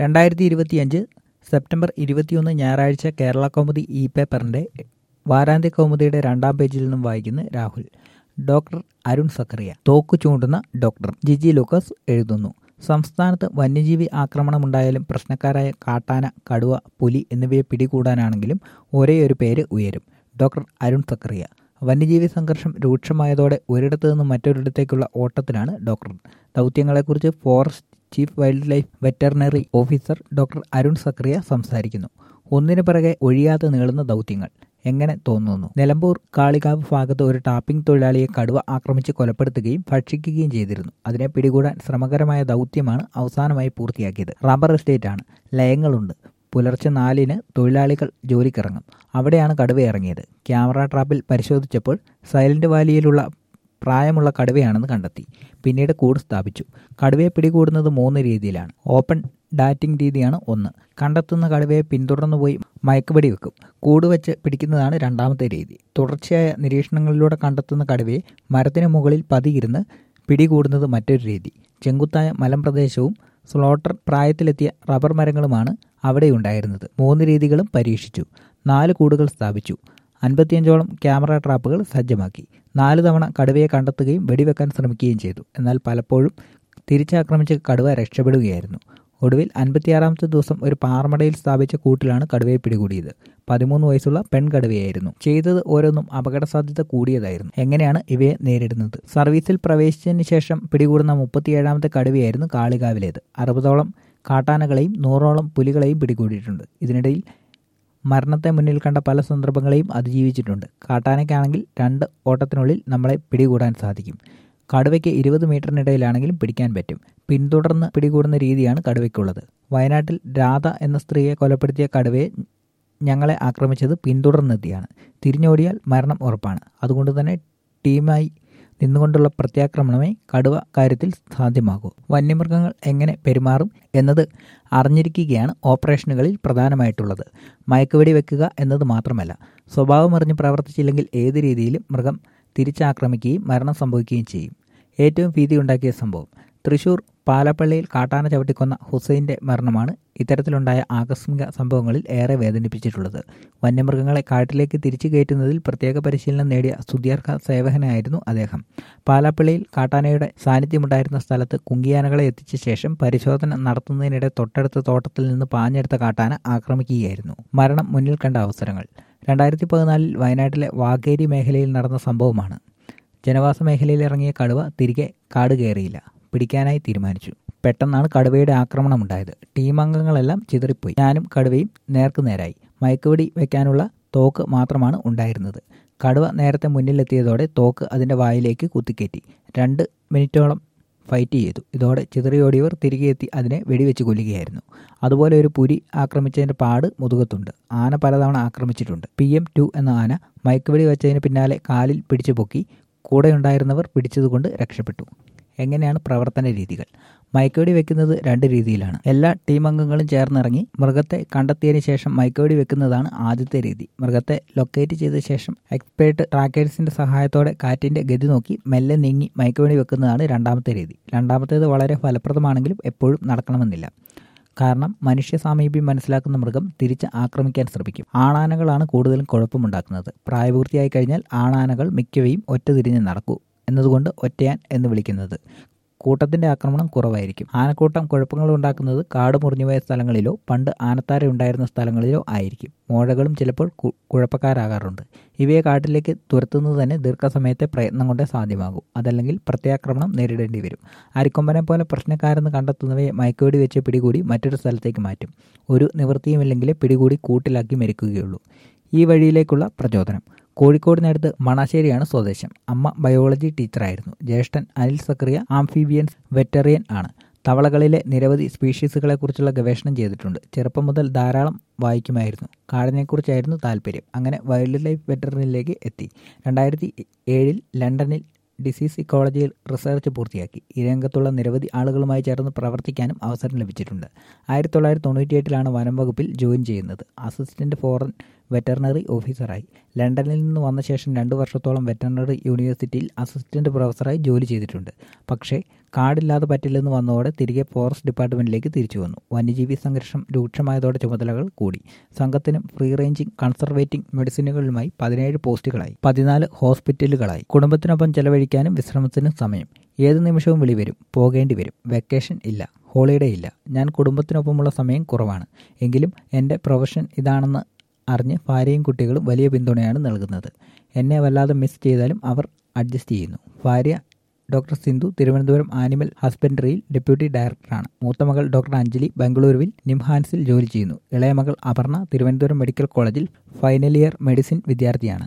രണ്ടായിരത്തി ഇരുപത്തിയഞ്ച് സെപ്റ്റംബർ ഇരുപത്തിയൊന്ന് ഞായറാഴ്ച കേരള കൗമുദി ഇ പേപ്പറിന്റെ വാരാന്ത്യ കൗമുദിയുടെ രണ്ടാം പേജിൽ നിന്നും വായിക്കുന്ന രാഹുൽ ഡോക്ടർ അരുൺ സക്കറിയ തോക്കു ചൂണ്ടുന്ന ഡോക്ടർ ജിജി ലൂക്കസ് എഴുതുന്നു സംസ്ഥാനത്ത് വന്യജീവി ആക്രമണമുണ്ടായാലും പ്രശ്നക്കാരായ കാട്ടാന കടുവ പുലി എന്നിവയെ പിടികൂടാനാണെങ്കിലും ഒരേയൊരു പേര് ഉയരും ഡോക്ടർ അരുൺ സക്കറിയ വന്യജീവി സംഘർഷം രൂക്ഷമായതോടെ ഒരിടത്തു നിന്നും മറ്റൊരിടത്തേക്കുള്ള ഓട്ടത്തിലാണ് ഡോക്ടർ ദൗത്യങ്ങളെക്കുറിച്ച് forest chief wildlife veterinary officer doctor Arun Sakriya സംസാരിക്കുന്നു ഒന്നിനു പിറകെ ഒഴിയാതെ നീളുന്ന ദൗത്യങ്ങൾ എങ്ങനെ തോന്നുന്നു നിലമ്പൂർ കാളികാവ് ഭാഗത്ത് ഒരു ടാപ്പിംഗ് തൊഴിലാളിയെ കടുവ ആക്രമിച്ച് കൊലപ്പെടുത്തുകയും ഭക്ഷിക്കുകയും ചെയ്തിരുന്നു അതിനെ പിടികൂടാൻ ശ്രമകരമായ ദൗത്യമാണ് അവസാനമായി പൂർത്തിയാക്കിയത് റബ്ബർ എസ്റ്റേറ്റ് ആണ് ലയങ്ങളുണ്ട് പുലർച്ചെ നാലിന് തൊഴിലാളികൾ ജോലിക്കിറങ്ങും അവിടെയാണ് കടുവ ഇറങ്ങിയത് ക്യാമറ ട്രാപ്പിൽ പരിശോധിച്ചപ്പോൾ സൈലന്റ് വാലിയിലുള്ള പ്രായമുള്ള കടുവയാണെന്ന് കണ്ടെത്തി പിന്നീട് കൂട് സ്ഥാപിച്ചു കടുവയെ പിടികൂടുന്നത് മൂന്ന് രീതിയിലാണ് ഓപ്പൺ ഡാറ്റിംഗ് രീതിയാണ് ഒന്ന് കണ്ടെത്തുന്ന കടുവയെ പിന്തുടർന്നു പോയി മയക്കുപടി വെക്കും കൂട് വെച്ച് പിടിക്കുന്നതാണ് രണ്ടാമത്തെ രീതി തുടർച്ചയായ നിരീക്ഷണങ്ങളിലൂടെ കണ്ടെത്തുന്ന കടുവയെ മരത്തിന് മുകളിൽ പതിയിരുന്ന് പിടികൂടുന്നത് മറ്റൊരു രീതി ചെങ്കുത്തായ മലമ്പ്രദേശവും സ്ലോട്ടർ പ്രായത്തിലെത്തിയ റബ്ബർ മരങ്ങളുമാണ് അവിടെ ഉണ്ടായിരുന്നത് മൂന്ന് രീതികളും പരീക്ഷിച്ചു നാല് കൂടുകൾ സ്ഥാപിച്ചു അൻപത്തിയഞ്ചോളം ക്യാമറ ട്രാപ്പുകൾ സജ്ജമാക്കി നാല് തവണ കടുവയെ കണ്ടെത്തുകയും വെടിവെക്കാൻ ശ്രമിക്കുകയും ചെയ്തു എന്നാൽ പലപ്പോഴും തിരിച്ചാക്രമിച്ച് കടുവ രക്ഷപ്പെടുകയായിരുന്നു ഒടുവിൽ അൻപത്തിയാറാമത്തെ ദിവസം ഒരു പാറമടയിൽ സ്ഥാപിച്ച കൂട്ടിലാണ് കടുവയെ പിടികൂടിയത് പതിമൂന്ന് വയസ്സുള്ള പെൺകടുവയായിരുന്നു ചെയ്തത് ഓരോന്നും അപകട സാധ്യത കൂടിയതായിരുന്നു എങ്ങനെയാണ് ഇവയെ നേരിടുന്നത് സർവീസിൽ പ്രവേശിച്ചതിന് ശേഷം പിടികൂടുന്ന മുപ്പത്തിയേഴാമത്തെ കടുവയായിരുന്നു കാളികാവിലേത് അറുപതോളം കാട്ടാനകളെയും നൂറോളം പുലികളെയും പിടികൂടിയിട്ടുണ്ട് ഇതിനിടയിൽ മരണത്തെ മുന്നിൽ കണ്ട പല സന്ദർഭങ്ങളെയും അതിജീവിച്ചിട്ടുണ്ട് കാട്ടാനയ്ക്കാണെങ്കിൽ രണ്ട് ഓട്ടത്തിനുള്ളിൽ നമ്മളെ പിടികൂടാൻ സാധിക്കും കടുവയ്ക്ക് ഇരുപത് മീറ്ററിനിടയിലാണെങ്കിലും പിടിക്കാൻ പറ്റും പിന്തുടർന്ന് പിടികൂടുന്ന രീതിയാണ് കടുവയ്ക്കുള്ളത് വയനാട്ടിൽ രാധ എന്ന സ്ത്രീയെ കൊലപ്പെടുത്തിയ കടുവയെ ഞങ്ങളെ ആക്രമിച്ചത് പിന്തുടർന്നെത്തിയാണ് തിരിഞ്ഞോടിയാൽ മരണം ഉറപ്പാണ് അതുകൊണ്ട് തന്നെ ടീമായി നിന്നുകൊണ്ടുള്ള പ്രത്യാക്രമണമേ കടുവ കാര്യത്തിൽ സാധ്യമാകൂ വന്യമൃഗങ്ങൾ എങ്ങനെ പെരുമാറും എന്നത് അറിഞ്ഞിരിക്കുകയാണ് ഓപ്പറേഷനുകളിൽ പ്രധാനമായിട്ടുള്ളത് മയക്കുവെടി വെക്കുക എന്നത് മാത്രമല്ല സ്വഭാവമറിഞ്ഞ് പ്രവർത്തിച്ചില്ലെങ്കിൽ ഏത് രീതിയിലും മൃഗം തിരിച്ചാക്രമിക്കുകയും മരണം സംഭവിക്കുകയും ചെയ്യും ഏറ്റവും ഭീതിയുണ്ടാക്കിയ സംഭവം തൃശൂർ പാലപ്പള്ളിയിൽ കാട്ടാന ചവിട്ടിക്കൊന്ന ഹുസൈൻ്റെ മരണമാണ് ഇത്തരത്തിലുണ്ടായ ആകസ്മിക സംഭവങ്ങളിൽ ഏറെ വേദനിപ്പിച്ചിട്ടുള്ളത് വന്യമൃഗങ്ങളെ കാട്ടിലേക്ക് തിരിച്ചു കയറ്റുന്നതിൽ പ്രത്യേക പരിശീലനം നേടിയ സുദീർഘ സേവകനായിരുന്നു അദ്ദേഹം പാലാപ്പള്ളിയിൽ കാട്ടാനയുടെ സാന്നിധ്യമുണ്ടായിരുന്ന സ്ഥലത്ത് കുങ്കിയാനകളെ എത്തിച്ച ശേഷം പരിശോധന നടത്തുന്നതിനിടെ തൊട്ടടുത്ത തോട്ടത്തിൽ നിന്ന് പാഞ്ഞെടുത്ത കാട്ടാന ആക്രമിക്കുകയായിരുന്നു മരണം മുന്നിൽ കണ്ട അവസരങ്ങൾ രണ്ടായിരത്തി പതിനാലിൽ വയനാട്ടിലെ വാഗേരി മേഖലയിൽ നടന്ന സംഭവമാണ് ജനവാസ മേഖലയിൽ ഇറങ്ങിയ കടുവ തിരികെ കാട് കയറിയില്ല പിടിക്കാനായി തീരുമാനിച്ചു പെട്ടെന്നാണ് കടുവയുടെ ആക്രമണമുണ്ടായത് ടീം അംഗങ്ങളെല്ലാം ചിതറിപ്പോയി ഞാനും കടുവയും നേർക്കുനേരായി മയക്കുവെടി വെക്കാനുള്ള തോക്ക് മാത്രമാണ് ഉണ്ടായിരുന്നത് കടുവ നേരത്തെ മുന്നിലെത്തിയതോടെ തോക്ക് അതിൻ്റെ വായിലേക്ക് കുത്തിക്കയറ്റി രണ്ട് മിനിറ്റോളം ഫൈറ്റ് ചെയ്തു ഇതോടെ ചിതറിയോടിയവർ തിരികെ എത്തി അതിനെ വെടിവെച്ച് കൊല്ലുകയായിരുന്നു അതുപോലെ ഒരു പുലി ആക്രമിച്ചതിൻ്റെ പാട് മുതുകത്തുണ്ട് ആന പലതവണ ആക്രമിച്ചിട്ടുണ്ട് പി എം ടു എന്ന ആന മയക്കുവെടി വെച്ചതിന് പിന്നാലെ കാലിൽ പിടിച്ചു പൊക്കി കൂടെയുണ്ടായിരുന്നവർ പിടിച്ചതുകൊണ്ട് രക്ഷപ്പെട്ടു എങ്ങനെയാണ് പ്രവർത്തന രീതികൾ മയക്കുവെടി വെക്കുന്നത് രണ്ട് രീതിയിലാണ് എല്ലാ ടീം അംഗങ്ങളും ചേർന്നിറങ്ങി മൃഗത്തെ കണ്ടെത്തിയതിന് ശേഷം മയക്കുവെടി വെക്കുന്നതാണ് ആദ്യത്തെ രീതി മൃഗത്തെ ലൊക്കേറ്റ് ചെയ്ത ശേഷം എക്സ്പേർട്ട് ട്രാക്കേഴ്സിന്റെ സഹായത്തോടെ കാറ്റിന്റെ ഗതി നോക്കി മെല്ലെ നീങ്ങി മയക്കുവെടി വെക്കുന്നതാണ് രണ്ടാമത്തെ രീതി രണ്ടാമത്തേത് വളരെ ഫലപ്രദമാണെങ്കിലും എപ്പോഴും നടക്കണമെന്നില്ല കാരണം മനുഷ്യ സാമീപ്യം മനസ്സിലാക്കുന്ന മൃഗം തിരിച്ച് ആക്രമിക്കാൻ ശ്രമിക്കും ആണാനകളാണ് കൂടുതലും കുഴപ്പമുണ്ടാക്കുന്നത് പ്രായപൂർത്തിയായി കഴിഞ്ഞാൽ ആണാനകൾ മിക്കവയും ഒറ്റ തിരിഞ്ഞ് നടക്കൂ എന്നതുകൊണ്ട് ഒറ്റയാൻ എന്ന് വിളിക്കുന്നത് കൂട്ടത്തിന്റെ ആക്രമണം കുറവായിരിക്കും ആനക്കൂട്ടം കുഴപ്പങ്ങൾ ഉണ്ടാക്കുന്നത് കാട് മുറിഞ്ഞുപോയ സ്ഥലങ്ങളിലോ പണ്ട് ആനത്താര ഉണ്ടായിരുന്ന സ്ഥലങ്ങളിലോ ആയിരിക്കും മോഴകളും ചിലപ്പോൾ കുഴപ്പക്കാരാകാറുണ്ട് ഇവയെ കാട്ടിലേക്ക് തുരത്തുന്നത് തന്നെ ദീർഘസമയത്തെ പ്രയത്നം കൊണ്ടേ സാധ്യമാകൂ അതല്ലെങ്കിൽ പ്രത്യാക്രമണം നേരിടേണ്ടി വരും അരിക്കൊമ്പനെ പോലെ പ്രശ്നക്കാരെന്ന് കണ്ടെത്തുന്നവയെ മയക്കുവെടി വെച്ച് പിടികൂടി മറ്റൊരു സ്ഥലത്തേക്ക് മാറ്റും ഒരു നിവൃത്തിയുമില്ലെങ്കിലേ പിടികൂടി കൂട്ടിലാക്കി മരിക്കുകയുള്ളൂ ഈ വഴിയിലേക്കുള്ള പ്രചോദനം കോഴിക്കോടിനടുത്ത് മണാശ്ശേരിയാണ് സ്വദേശം അമ്മ ബയോളജി ടീച്ചറായിരുന്നു ജ്യേഷ്ഠൻ അനിൽ സക്രിയ ആംഫീബിയൻസ് വെറ്ററിയൻ ആണ് തവളകളിലെ നിരവധി സ്പീഷീസുകളെക്കുറിച്ചുള്ള ഗവേഷണം ചെയ്തിട്ടുണ്ട് ചെറുപ്പം മുതൽ ധാരാളം വായിക്കുമായിരുന്നു കാടിനെക്കുറിച്ചായിരുന്നു താല്പര്യം അങ്ങനെ വൈൽഡ് ലൈഫ് വെറ്ററിനിലേക്ക് എത്തി രണ്ടായിരത്തി ഏഴിൽ ലണ്ടനിൽ ഡിസീസ് ഇക്കോളജിയിൽ റിസർച്ച് പൂർത്തിയാക്കി ഈ രംഗത്തുള്ള നിരവധി ആളുകളുമായി ചേർന്ന് പ്രവർത്തിക്കാനും അവസരം ലഭിച്ചിട്ടുണ്ട് ആയിരത്തി തൊള്ളായിരത്തി തൊണ്ണൂറ്റിയെട്ടിലാണ് വനം വകുപ്പിൽ ജോയിൻ ചെയ്യുന്നത് അസിസ്റ്റന്റ് ഫോറൻ വെറ്ററിനറി ഓഫീസറായി ലണ്ടനിൽ നിന്ന് വന്ന ശേഷം രണ്ടു വർഷത്തോളം വെറ്ററിനറി യൂണിവേഴ്സിറ്റിയിൽ അസിസ്റ്റന്റ് പ്രൊഫസറായി ജോലി ചെയ്തിട്ടുണ്ട് പക്ഷേ കാർഡില്ലാതെ പറ്റില്ലെന്ന് വന്നതോടെ തിരികെ ഫോറസ്റ്റ് ഡിപ്പാർട്ട്മെന്റിലേക്ക് തിരിച്ചു വന്നു വന്യജീവി സംഘർഷം രൂക്ഷമായതോടെ ചുമതലകൾ കൂടി സംഘത്തിനും ഫ്രീ റേഞ്ചിങ് കൺസർവേറ്റിംഗ് മെഡിസിനുകളുമായി പതിനേഴ് പോസ്റ്റുകളായി പതിനാല് ഹോസ്പിറ്റലുകളായി കുടുംബത്തിനൊപ്പം ചെലവഴിക്കാനും വിശ്രമത്തിനും സമയം ഏത് നിമിഷവും വിളി വരും പോകേണ്ടി വരും വെക്കേഷൻ ഇല്ല ഹോളിഡേ ഇല്ല ഞാൻ കുടുംബത്തിനൊപ്പമുള്ള സമയം കുറവാണ് എങ്കിലും എൻ്റെ പ്രൊഫഷൻ ഇതാണെന്ന് അറിഞ്ഞ് ഭാര്യയും കുട്ടികളും വലിയ പിന്തുണയാണ് നൽകുന്നത് എന്നെ വല്ലാതെ മിസ് ചെയ്താലും അവർ അഡ്ജസ്റ്റ് ചെയ്യുന്നു ഭാര്യ ഡോക്ടർ സിന്ധു തിരുവനന്തപുരം ആനിമൽ ഹസ്ബൻഡറിയിൽ ഡെപ്യൂട്ടി ഡയറക്ടറാണ് മൂത്തമകൾ ഡോക്ടർ അഞ്ജലി ബംഗളൂരുവിൽ നിംഹാൻസിൽ ജോലി ചെയ്യുന്നു ഇളയമകൾ അപർണ തിരുവനന്തപുരം മെഡിക്കൽ കോളേജിൽ ഫൈനൽ ഇയർ മെഡിസിൻ വിദ്യാർത്ഥിയാണ്